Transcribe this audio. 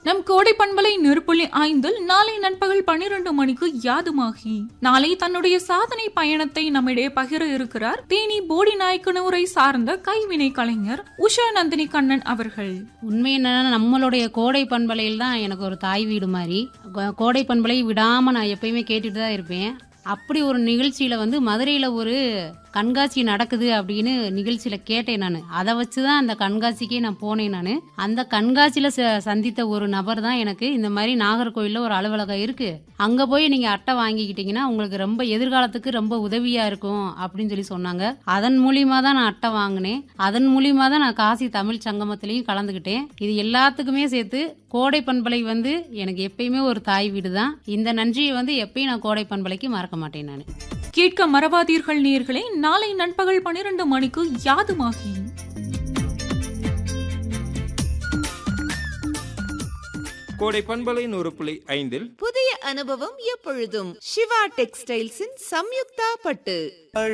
நம் கோடை பண்பலை நெருப்புள்ளி ஐந்தில் நாளை நண்பகல் பன்னிரண்டு மணிக்கு யாதுமாகி நாளை தன்னுடைய சாதனை பயணத்தை நம்மிடையே பகிர இருக்கிறார் தேனி போடி நாயக்கனூரை சார்ந்த கைவினை கலைஞர் உஷா நந்தினி கண்ணன் அவர்கள் உண்மை என்னன்னா நம்மளுடைய கோடை பண்பலையில் தான் எனக்கு ஒரு தாய் வீடு மாதிரி கோ- கோடை பண்பலை விடாம நான் எப்பயுமே கேட்டுட்டு தான் இருப்பேன் அப்படி ஒரு நிகழ்ச்சியில வந்து மதுரையில ஒரு கண்காட்சி நடக்குது அப்படின்னு நிகழ்ச்சியில கேட்டேன் நான் அதை வச்சு தான் அந்த கண்காட்சிக்கே நான் போனேன் நான் அந்த கண்காட்சியில ச- சந்தித்த ஒரு நபர் தான் எனக்கு இந்த மாதிரி நாகர்கோயில்ல ஒரு அலுவலகம் இருக்கு அங்க போய் நீங்க அட்டை வாங்கிக்கிட்டீங்கன்னா உங்களுக்கு ரொம்ப எதிர்காலத்துக்கு ரொம்ப உதவியா இருக்கும் அப்படின்னு சொல்லி சொன்னாங்க அதன் மூலியமா தான் நான் அட்டை வாங்கினேன் அதன் மூலியமா தான் நான் காசி தமிழ் சங்கமத்திலையும் கலந்துக்கிட்டேன் இது எல்லாத்துக்குமே சேர்த்து கோடை பண்பலை வந்து எனக்கு எப்பயுமே ஒரு தாய் வீடு தான் இந்த நன்றியை வந்து எப்பயும் நான் கோடை பண்பலைக்கு மறக்க மாட்டேன் நான் கேட்க மறவாதீர்கள் நேர்களே நாளை நண்பகல் பன்னிரண்டு மணிக்கு யாதுமாகி கோடை பண்பலை நூறு புள்ளி ஐந்தில் புதிய அனுபவம் எப்பொழுதும் சிவா டெக்ஸ்டைல்ஸின் சம்யுக்தா பட்டு